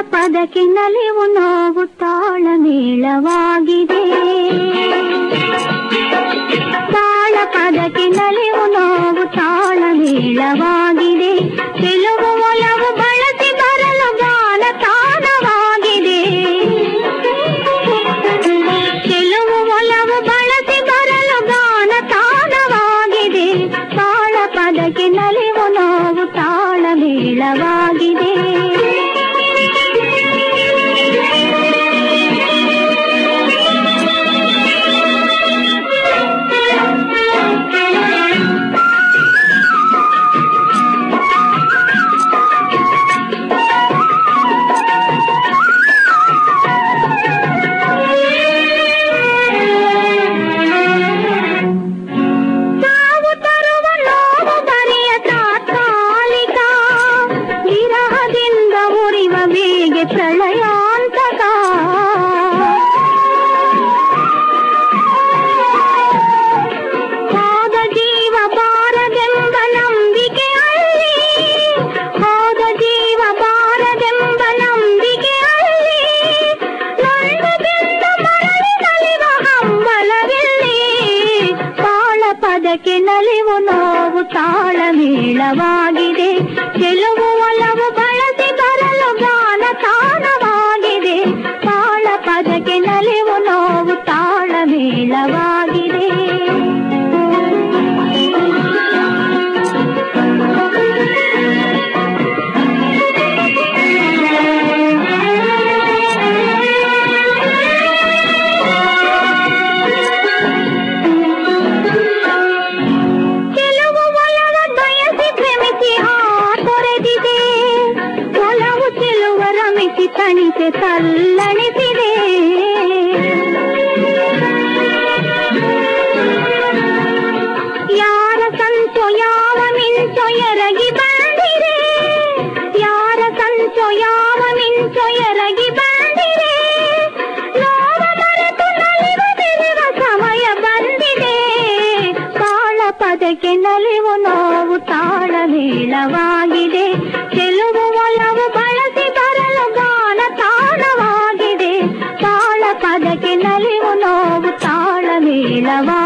ಪದಕ್ಕೆ ನಲಿವು ನೋವು ತಾಳಮೇಳವಾಗಿದೆ ತಾಳ ಪದಕ್ಕೆ ನಲಿವು ನೋವು ತಾಳಮೇಳವಾಗಿದೆ ಕೆಲವು ಒಲವು ಬಳಸಿ ಬರಲು ಗಾನ ತಾನವಾಗಿದೆ ಕೆಲವು ಒಲವು ಬಳಸಿ ಬರಲು ಗಾನ ತಾನವಾಗಿದೆ ತಾಳ ಪದಕ್ಕೆ ನಲಿವು ನೋವು ತಾಳಮೇಳವಾಗಿದೆ ತಾವು ತರುವ ನೋವು ಬರೆಯ ತಾತ್ಕಾಲಿಕ ವಿರಹದಿಂದ ಉರಿವ ಬೇಗೆ ಪ್ರಳಯಾಂತಕ ಹೋದ ಜೀವ ಬಾರದೆಂಬ ನಂಬಿಕೆ ಅಲ್ಲಿ ಹೋದ ಜೀವ ಬಾರದೆಂಬ ನಂಬಿಕೆ ಅಲ್ಲಿ ನೊಂದು ಬೆಂದು ಮರಳಿ ನಲಿವ ಹಂಬಲವಿಲ್ಲಿ ತಾಳ ಪದಕ್ಕೆ ನಲಿವು ನೋವು ತಾಳಮೇಳವಾಗಿದೆ ಕೆಲವು ಒಲವು ಬಳಸಿ ಬರಲು ಗಾನ ತಾನವಾಗಿದೆ ತಾಳ ಪದಕ್ಕೆ ನಲಿವು ನೋವು ತಾಳಮೇಳವಾಗಿದೆ ಕೆಲವು ಒಲವ ಬಯಸಿ ಕ್ರಮಿಸಿ ಆ ತೊರೆದಿದೆ ಒಲವು ಚೆಲುವ ರಮಿಸಿ ತಣಿಸೆ ತಲ್ಲಣಿಸಿದೆ ಯಾರ ಸಂಚೋ ಯಾವ ಮಿಂಚೋ ಎರಗಿ ಬಂದಿದೆ ಯಾರ ಸಂಚೋ ಯಾವ ಮಿಂಚೋ ಎರಗಿ ಬಂದಿದೆ ನೋವ ಮರೆತು ನಲಿವು ಬೆರೆವ ಸಮಯ ಬಂದಿದೆ ತಾಳ ಪದಕ್ಕೆ ನಲಿವು ನೋವು ತಾಳಮೇಳವಾಗಿದೆ ಕೆಲವು ಒಲವು ಬಳಸಿ ಬರಲು ಗಾನ ತಾಳವಾಗಿದೆ ತಾಳ ಪದಕ್ಕೆ ನಲಿವು ನೋವು ತಾಳಮೇಳವಾಗಿದೆ